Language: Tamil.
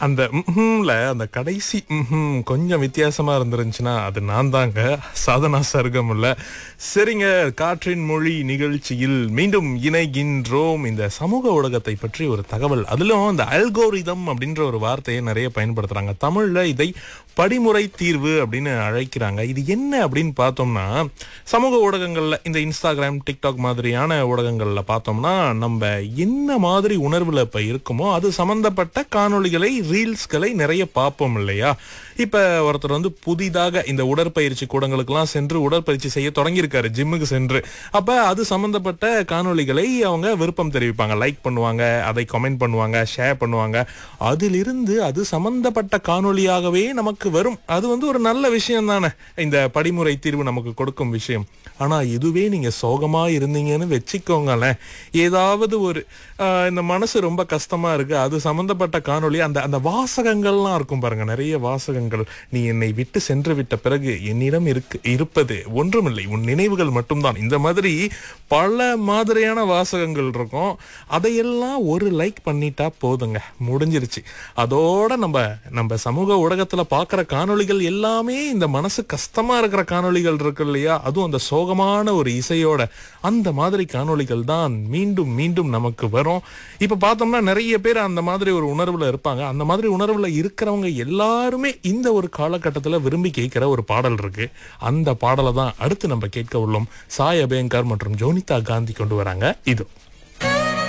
அந்த ம்ஹும்ல அந்த கடைசி ம்ஹும் கொஞ்சம் வித்தியாசமா இருந்துருந்துச்சுன்னா அது நான் தாங்க சாதனா சர்க்கம்ல சரிங்க காற்றின் மொழி நிகழ்ச்சியில் மீண்டும் இணைகின்றோம் இந்த சமூக ஊடகத்தை பற்றி ஒரு தகவல் அதிலும் இந்த அல்கோரிதம் அப்படின்ற ஒரு வார்த்தையை நிறைய பயன்படுத்துறாங்க தமிழ்ல இதை படிமுறை தீர்வு அப்படின்னு அழைக்கிறாங்க இது என்ன அப்படின்னு பார்த்தோம்னா சமூக ஊடகங்கள்ல இந்த இன்ஸ்டாகிராம் டிக்டாக் மாதிரியான ஊடகங்கள்ல பார்த்தோம்னா நம்ம என்ன மாதிரி உணர்வுல இப்ப இருக்குமோ அது சம்பந்தப்பட்ட காணொளிகளை ரீல்ஸ்களை நிறைய பார்ப்போம் இல்லையா இப்ப ஒருத்தர் வந்து புதிதாக இந்த உடற்பயிற்சி கூடங்களுக்கெல்லாம் சென்று உடற்பயிற்சி செய்ய தொடங்கியிருக்காரு ஜிம்முக்கு சென்று அப்ப அது சம்பந்தப்பட்ட காணொளிகளை அவங்க விருப்பம் தெரிவிப்பாங்க லைக் பண்ணுவாங்க அதை கமெண்ட் பண்ணுவாங்க ஷேர் பண்ணுவாங்க அதிலிருந்து அது சம்பந்தப்பட்ட காணொளியாகவே நமக்கு வரும் அது வந்து ஒரு நல்ல விஷயம் தானே இந்த படிமுறை தீர்வு நமக்கு கொடுக்கும் விஷயம் ஆனா இதுவே நீங்க சோகமா இருந்தீங்கன்னு வச்சுக்கோங்களேன் ஏதாவது ஒரு ஆஹ், இந்த மனசு ரொம்ப கஷ்டமா இருக்கு அது சம்பந்தப்பட்ட காணொளி அந்த அந்த வாசகங்கள்லாம் இருக்கும் பாருங்க நிறைய வாசகங்கள் நீ என்னை விட்டு சென்று விட்ட பிறகு என்னிடம் இருக்கு இருப்பது ஒன்றுமில்லை உன் நினைவுகள் மட்டும்தான் இந்த மாதிரி பல மாதிரியான வாசகங்கள் இருக்கும் அதையெல்லாம் ஒரு லைக் பண்ணிட்டா போதுங்க முடிஞ்சிருச்சு அதோட நம்ம நம்ம சமூக ஊடகத்துல பார்க்குற காணொளிகள் எல்லாமே இந்த மனசு கஷ்டமா இருக்கிற காணொளிகள் இருக்கு இல்லையா அதுவும் அந்த சோகமான ஒரு இசையோட அந்த மாதிரி காணொளிகள் தான் மீண்டும் மீண்டும் நமக்கு வரும் இப்ப பார்த்தோம்னா நிறைய பேர் அந்த மாதிரி ஒரு உணர்வுல இருப்பாங்க அந்த மாதிரி உணர்வுல இருக்கிறவங்க எல்லாருமே இந்த ஒரு காலகட்டத்துல விரும்பி கேட்கிற ஒரு பாடல் இருக்கு அந்த பாடலை தான் அடுத்து நம்ம கேட்க உள்ளோம் சாய் அபயங்கர் மற்றும் ஜோனிதா காந்தி கொண்டு வராங்க இது